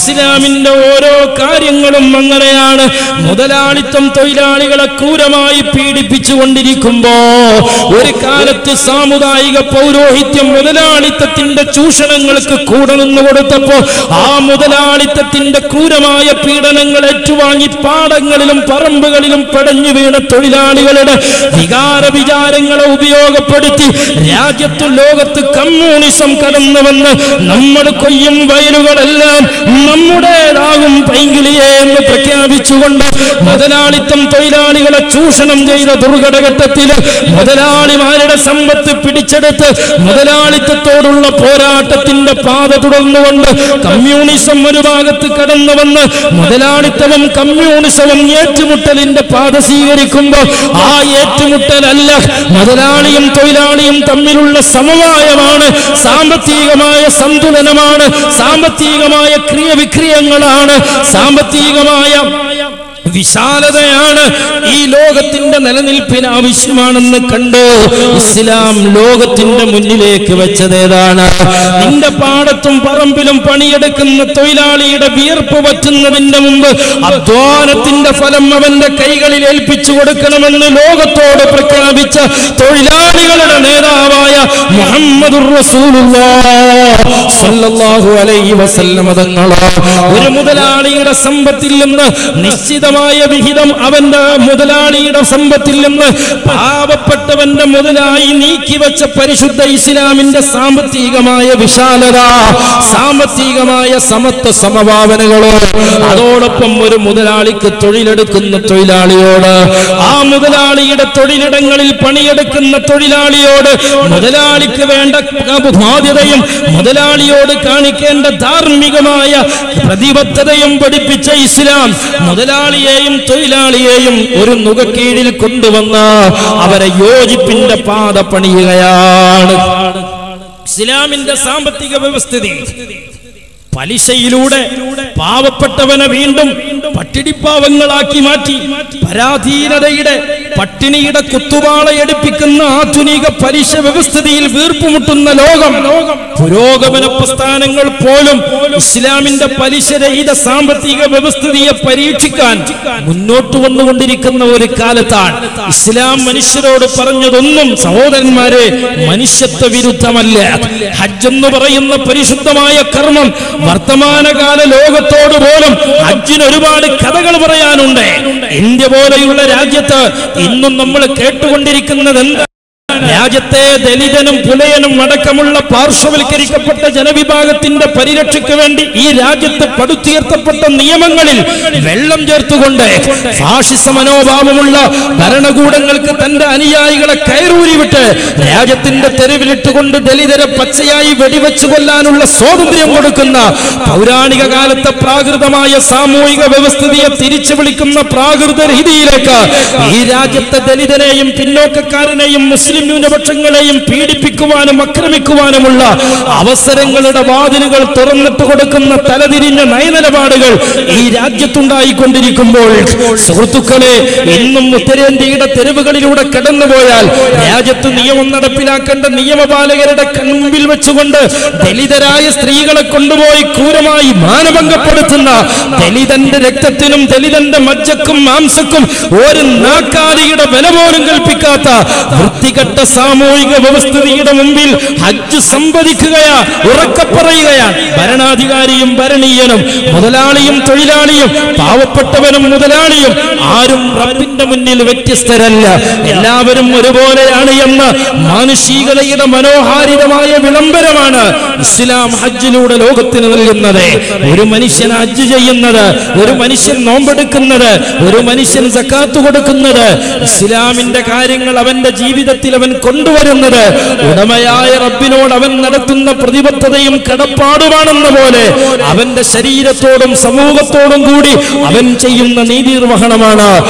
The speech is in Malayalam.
ഇസ്ലാമിന്റെ ഓരോ കാര്യങ്ങളും അങ്ങനെയാണ് മുതലാളിത്തം തൊഴിലാളികളെ ക്രൂരമായി പീഡിപ്പിച്ചുകൊണ്ടിരിക്കുമ്പോ ഒരു കാലത്ത് സാമുദായിക പൗരോഹിത്യം മുതലാളിത്തത്തിന്റെ ചൂഷണങ്ങൾക്ക് കൂടെ നിന്ന് കൊടുത്തപ്പോ ആ മുതലാളിത്തത്തിന്റെ ക്രൂരമായ പീഡനങ്ങൾ ഏറ്റുവാങ്ങി പാടങ്ങളിലും പറമ്പുകളിലും പടഞ്ഞു വീണ തൊഴിലാളികളുടെ വികാര വിചാരങ്ങളെ ഉപയോഗപ്പെടുത്തി രാജ്യത്തും ലോകത്ത് കമ്മ്യൂണിസം കടന്നു വന്ന് നമ്മൾ കൊയ്യും വയലുകളെല്ലാം നമ്മുടേതാകും പൈങ്കിളിയെ എന്ന് പ്രഖ്യാപിച്ചുകൊണ്ട് മുതലാളിത്തം തൊഴിലാളികളെ ചൂഷണം ചെയ്ത ദുർഘടഘട്ടത്തിൽ മുതലാളിമാരുടെ സമ്പത്ത് പിടിച്ചെടുത്ത് മുതലാളിത്തത്തോടുള്ള പോരാട്ടത്തിന്റെ പാത തുടർന്നുകൊണ്ട് കമ്മ്യൂണിസം ഒരു ഭാഗത്ത് കടന്നു വന്ന് മുതലാളിത്തവും കമ്മ്യൂണിസവും ഏറ്റുമുട്ടലിന്റെ പാത സ്വീകരിക്കുമ്പോൾ ആ ഏറ്റുമുട്ടലല്ല മുതലാളിയും തൊഴിലാളിയും തമ്മിലുള്ള സമവായമാണ് സാമ്പത്തികമായ സന്തുലനമാണ് സാമ്പത്തികമായ ക്രിയവിക്രിയങ്ങളാണ് സാമ്പത്തികമായ വിശാലതയാണ് ഈ ലോകത്തിന്റെ നിലനിൽപ്പിന് ആവശ്യമാണെന്ന് കണ്ട് ഇസ്ലാം ലോകത്തിന്റെ മുന്നിലേക്ക് വെച്ചതേതാണ് നിന്റെ പാടത്തും പറമ്പിലും പണിയെടുക്കുന്ന തൊഴിലാളിയുടെ വിയർപ്പ് പറ്റുന്നതിന്റെ മുമ്പ് അധ്വാനത്തിന്റെ ഫലം അവന്റെ കൈകളിൽ ഏൽപ്പിച്ചു കൊടുക്കണമെന്ന് ലോകത്തോട് പ്രഖ്യാപിച്ച തൊഴിലാളികളുടെ നേതാവായ മുഹമ്മദുർ റസൂലുള്ളാഹി അലൈഹി വസല്ലമ തങ്ങള് ഒരു മുതലാളിയുടെ സമ്പത്തിൽ നിന്ന് നിശ്ചിതമായ വിഹിതം അവന്റെ മുതലാളിയുടെ സമ്പത്തിൽ നിന്ന് പാവപ്പെട്ടവന്റെ മുതലായി നീക്കിവെച്ച പരിശുദ്ധ ഇസ്ലാമിന്റെ സാമ്പത്തികമായ വിശാലത സാമ്പത്തികമായ സമത്വ സമഭാവനകളോ അതോടൊപ്പം ഒരു മുതലാളിക്ക് തൊഴിലെടുക്കുന്ന തൊഴിലാളിയോട് ആ മുതലാളിയുടെ തൊഴിലിടങ്ങളിൽ പണിയെടുക്കുന്ന തൊഴിലാളിയോട് മുതലാളിക്ക് വേണ്ട ബാധ്യതയും മുതലാളിയോട് കാണിക്കേണ്ട ധാർമ്മികമായ പ്രതിബദ്ധതയും പഠിപ്പിച്ച ഇസ്ലാം മുതലാളിയെയും തൊഴിലാളിയെയും ഒരു നുകക്കീഴിൽ കൊണ്ടുവന്ന് അവരെ യോജിപ്പിന്റെ പാത പണിയുകയാണ് ഇസ്ലാമിന്റെ സാമ്പത്തിക വ്യവസ്ഥിതി പലിശയിലൂടെ പാവപ്പെട്ടവനെ വീണ്ടും പട്ടിണിപ്പാവങ്ങളാക്കി മാറ്റി പരാധീനതയുടെ പട്ടിണിയുടെ കുത്തുവാള എടുപ്പിക്കുന്ന ആധുനിക പലിശ വ്യവസ്ഥിതിയിൽ വീർപ്പുമുട്ടുന്ന ലോകം പുരോഗമന പ്രസ്ഥാനങ്ങൾ പോലും ഇസ്ലാമിന്റെ പലിശരഹിത സാമ്പത്തിക വ്യവസ്ഥിതിയെ പരീക്ഷിക്കാൻ മുന്നോട്ട് വന്നുകൊണ്ടിരിക്കുന്ന ഒരു കാലത്താണ് ഇസ്ലാം മനുഷ്യരോട് പറഞ്ഞതൊന്നും സഹോദരന്മാരെ മനുഷ്യത്വ വിരുദ്ധമല്ല ഹജ്ജ് എന്ന് പറയുന്ന പരിശുദ്ധമായ കർമ്മം വർത്തമാനകാല ലോകത്തോട് പോലും ഹജ്ജിന് ഒരുപാട് കഥകൾ പറയാനുണ്ട് ഇന്ത്യ പോലെയുള്ള രാജ്യത്ത് ഇന്നും നമ്മൾ കേട്ടുകൊണ്ടിരിക്കുന്നത് എന്താ രാജ്യത്തെ ദലിതനും പുലയനും അടക്കമുള്ള പാർശ്വവൽക്കരിക്കപ്പെട്ട ജനവിഭാഗത്തിന്റെ പരിരക്ഷയ്ക്ക് വേണ്ടി ഈ രാജ്യത്ത് പടുത്തുയർത്തപ്പെട്ട നിയമങ്ങളിൽ വെള്ളം ചേർത്തുകൊണ്ട് ഫാഷിസ മനോഭാവമുള്ള ഭരണകൂടങ്ങൾക്ക് തന്റെ അനുയായികളെ കയറൂരി വിട്ട് രാജ്യത്തിന്റെ തെരുവിലിട്ടുകൊണ്ട് ദലിതരെ പച്ചയായി വെടിവെച്ചു കൊല്ലാനുള്ള സ്വാതന്ത്ര്യം കൊടുക്കുന്ന പൗരാണിക കാലത്തെ പ്രാകൃതമായ സാമൂഹിക വ്യവസ്ഥിതിയെ തിരിച്ചു വിളിക്കുന്ന പ്രാകൃത രീതിയിലേക്ക് ഈ രാജ്യത്തെ ദലിതനെയും പിന്നോക്കക്കാരനെയും മുസ്ലിം ന്യൂനപക്ഷങ്ങളെയും പീഡിപ്പിക്കുവാനും ആക്രമിക്കുവാനുമുള്ള അവസരങ്ങളുടെ വാതിലുകൾ തുറന്നിട്ട് കൊടുക്കുന്ന തലതിരിഞ്ഞ നയനിലപാടുകൾ ഈ രാജ്യത്തുണ്ടായിക്കൊണ്ടിരിക്കുമ്പോൾ സുഹൃത്തുക്കളെ ഇന്നും ഉത്തരേന്ത്യയുടെ തെരുവുകളിലൂടെ കടന്നുപോയാൽ രാജ്യത്ത് നിയമം നടപ്പിലാക്കേണ്ട നിയമപാലകരുടെ കൺമുമ്പിൽ വെച്ചുകൊണ്ട് ദലിതരായ സ്ത്രീകളെ കൊണ്ടുപോയി ക്രൂരമായി മാനഭംഗപ്പെടുത്തുന്ന ദലിതന്റെ രക്തത്തിനും ദലിതന്റെ മജ്ജക്കും മാംസക്കും ഒരു നാക്കാലിയുടെ വില പോലും കൽപ്പിക്കാത്ത വൃത്തികെട്ട സാമൂഹിക വ്യവസ്ഥിതിയുടെ മുമ്പിൽ ഹജ്ജ് സംവദിക്കുകയാ ഉറക്കെ പറയുകയാണ് ഭരണാധികാരിയും ഭരണീയനും മുതലാളിയും തൊഴിലാളിയും പാവപ്പെട്ടവനും മുതലാളിയും ആരും റബ്ബിന്റെ മുന്നിൽ വ്യത്യസ്തരല്ല എല്ലാവരും ഒരുപോലെയാണ് എന്ന് മാനുഷികതയുടെ മനോഹാരിതമായ വിളംബരമാണ് ഇസ്ലാം ഹജ്ജിലൂടെ ലോകത്തിന് നൽകുന്നത് ഒരു മനുഷ്യൻ ഹജ്ജ് ചെയ്യുന്നത് ഒരു മനുഷ്യൻ നോമ്പെടുക്കുന്നത് ഒരു മനുഷ്യൻ സക്കാത്ത് കൊടുക്കുന്നത് ഇസ്ലാമിന്റെ കാര്യങ്ങൾ അവന്റെ ജീവിതത്തിൽ അവൻ കൊണ്ടുവരുന്നത് ഉടമയായ റബ്ബിനോട് അവൻ നടത്തുന്ന പ്രതിബദ്ധതയും കടപ്പാടുമാണെന്ന പോലെ അവന്റെ ശരീരത്തോടും സമൂഹത്തോടും കൂടി അവൻ ചെയ്യുന്ന നീതി നിർവഹണമാണ്